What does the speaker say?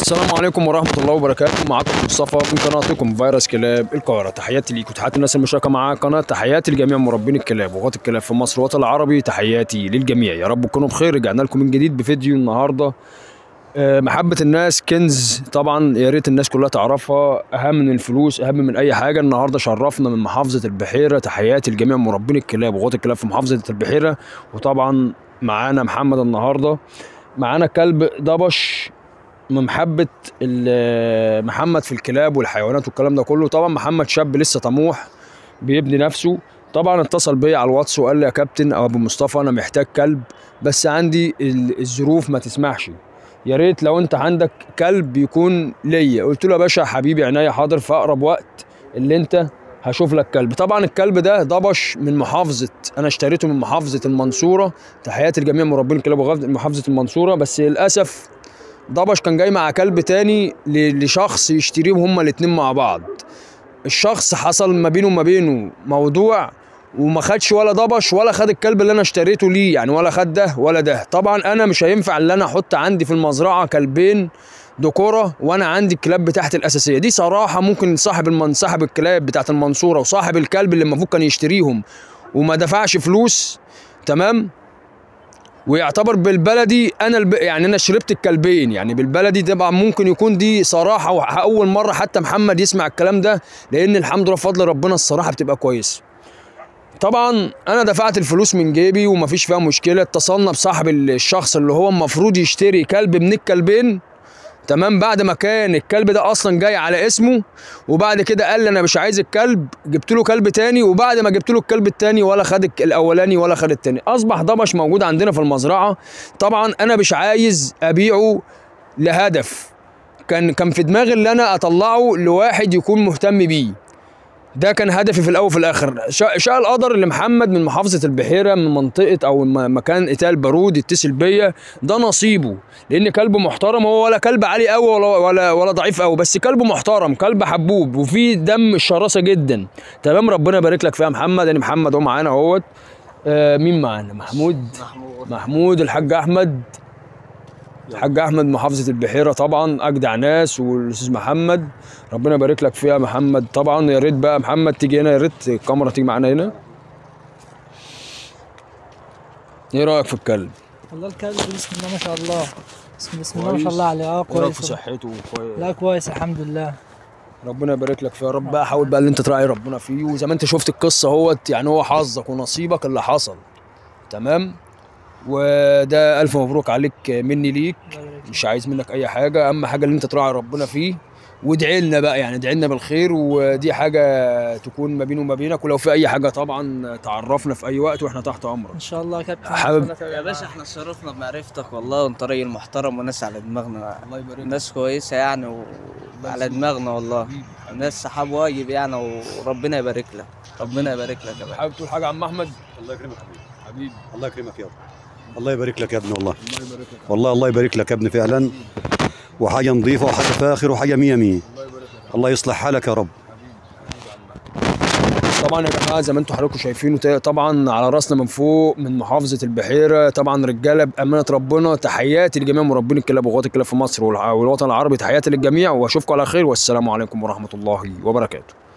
السلام عليكم ورحمة الله وبركاته معكم مصطفى من قناتكم فيروس كلاب القاهرة تحياتي ليكم تحياتي الناس المشاركة مع قناة تحياتي لجميع مربين الكلاب وغاة الكلاب في مصر والوطن العربي تحياتي للجميع يا رب تكونوا بخير رجعنا لكم من جديد بفيديو النهاردة آه، محبة الناس كنز طبعا يا ريت الناس كلها تعرفها أهم من الفلوس أهم من أي حاجة النهاردة شرفنا من محافظة البحيرة تحياتي لجميع مربين الكلاب وغاة الكلاب في محافظة البحيرة وطبعا معانا محمد النهاردة معانا كلب دبش من محبة ال- محمد في الكلاب والحيوانات والكلام ده كله طبعا محمد شاب لسه طموح بيبني نفسه طبعا اتصل بيا على الواتس وقال لي يا كابتن او ابو مصطفى انا محتاج كلب بس عندي ال- الظروف ما تسمحش يا ريت لو انت عندك كلب يكون ليا قلت له يا باشا حبيبي عينيا حاضر في اقرب وقت اللي انت هشوف لك كلب طبعا الكلب ده ضبش من محافظه انا اشتريته من محافظه المنصوره تحياتي لجميع مربين الكلاب وغاف- محافظه المنصوره بس للاسف ضبش كان جاي مع كلب تاني ل- لشخص يشتريهم هما الاتنين مع بعض الشخص حصل ما بينه وما بينه موضوع وما خدش ولا ضبش ولا خد الكلب اللي انا اشتريته ليه يعني ولا خد ده ولا ده طبعا انا مش هينفع ان انا احط عندي في المزرعه كلبين دكوره وانا عندي الكلاب بتاعتي الاساسيه دي صراحه ممكن صاحب المن صاحب الكلاب بتاعت المنصوره وصاحب الكلب اللي المفروض كان يشتريهم وما دفعش فلوس تمام ويعتبر بالبلدي انا الب... يعني انا شربت الكلبين يعني بالبلدي طبعا ممكن يكون دي صراحه واول مره حتى محمد يسمع الكلام ده لان الحمد لله بفضل ربنا الصراحه بتبقى كويسه طبعا انا دفعت الفلوس من جيبي ومفيش فيها مشكله اتصلنا بصاحب الشخص اللي هو المفروض يشتري كلب من الكلبين تمام بعد ما كان الكلب ده اصلا جاي على اسمه وبعد كده قال لي انا مش عايز الكلب جبت له كلب تاني وبعد ما جبت له الكلب التاني ولا خد الك- الاولاني ولا خد التاني اصبح ضبش موجود عندنا في المزرعه طبعا انا مش عايز ابيعه لهدف كان كان في دماغي اللي انا اطلعه لواحد يكون مهتم بيه ده كان هدفي في الاول وفي الاخر شاء شاء القدر اللي محمد من محافظه البحيره من منطقه او م- مكان اتال بارود يتصل بيا ده نصيبه لان كلبه محترم هو ولا كلب عالي قوي ولا ولا ولا ضعيف قوي بس كلبه محترم كلب حبوب وفيه دم شراسه جدا تمام ربنا يبارك لك فيها محمد يعني محمد هو معانا اهوت آه مين معانا محمود محمود محمود الحاج احمد الحاج احمد محافظه البحيره طبعا اجدع ناس والاستاذ محمد ربنا يبارك لك فيها محمد طبعا يا ريت بقى محمد تيجي هنا يا ريت الكاميرا تيجي معانا هنا ايه رايك في الكلب؟ والله الكلب بسم الله ما شاء الله بسم, بسم الله ما شاء الله عليه اه ايه رايك في كويس صحته كويس لا كويس الحمد لله ربنا يبارك لك فيه يا رب بقى حاول بقى اللي انت تراعي ربنا فيه وزي ما انت شفت القصه اهوت يعني هو حظك ونصيبك اللي حصل تمام وده الف مبروك عليك مني ليك الله يبارك فيك. مش عايز منك اي حاجه اهم حاجه اللي انت تراعي ربنا فيه وادعي لنا بقى يعني ادعي لنا بالخير ودي حاجه تكون ما بيني وما بينك ولو في اي حاجه طبعا تعرفنا في اي وقت واحنا تحت امرك ان شاء الله يا كابتن حابب- يا باشا احنا اتشرفنا بمعرفتك والله وانت راجل محترم وناس على دماغنا الله يبارك ناس كويسة يعني وعلى دماغنا والله ناس صحاب واجب يعني وربنا يبارك لك ربنا يبارك لك يا باشا حابب تقول حاجه يا عم احمد الله يكرمك حبيبي حبيبي الله يكرمك يا رب الله يبارك لك يا ابني والله الله يبارك لك والله الله يبارك لك يا ابني فعلا وحاجه نظيفه وحاجه فاخر وحاجه مية مية الله يبارك لك الله يصلح حالك يا رب طبعا يا جماعه زي ما انتم حضراتكم شايفين وت- طبعا على راسنا من فوق من محافظه البحيره طبعا رجاله بامانه ربنا تحياتي لجميع مربين الكلاب وغاة الكلاب في مصر والع- والوطن العربي تحياتي للجميع واشوفكم على خير والسلام عليكم ورحمه الله وبركاته